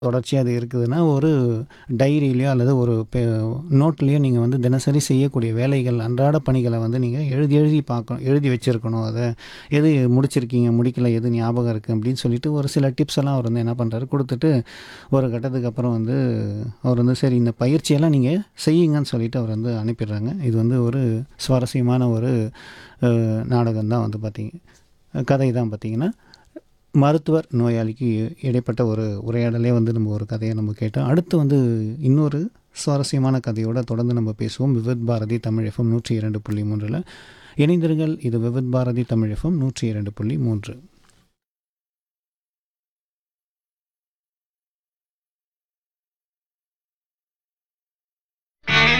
தொடர்ச்சியா அது இருக்குதுன்னா, ஒரு டைரியிலயோ அல்லது ஒரு பெ நோட்லயோ நீங்க வந்து தினசரி செய்யக்கூடிய வேலைகள், அன்றாட பணிகள வந்து நீங்க எழுதி எழுதி பார்க்கணும். எழுதி வச்சிருக்கணும் அத. எது முடிச்சிருக்கீங்க, முடிக்கல, எது ஞாபகம் இருக்கு அப்படின்னு சொல்லிட்டு ஒரு சில டிப்ஸ் எல்லாம் அவர் வந்து என்ன பண்றாரு, குடுத்துட்டு ஒரு கட்டத்துக்கு அப்புறம் வந்து அவர் வந்து சரி இந்த பயிற்சியெல்லாம் நீங்க செய்யுங்கன்னு சொல்லிட்டு அவர் வந்து அனுப்பிடுறாங்க. இது வந்து ஒரு சுவாரஸ்யமான ஒரு அ நாடகம் தான் வந்து பார்த்தீங்க கதை தான் பார்த்தீங்கன்னா, மருத்துவர், நோயாளிக்கு இடைப்பட்ட ஒரு உரையாடலே வந்து நம்ம ஒரு கதைய நம்ம கேட்டோம். அடுத்து வந்து இன்னொரு சுவாரஸ்யமான கதையோட தொடர்ந்து நம்ம பேசுவோம். விவித் பாரதி தமிழ் எஃப்எம் 102.3ல இணைந்திருங்கள். இது விவித் பாரதி தமிழ் எஃப்எம் 102.3.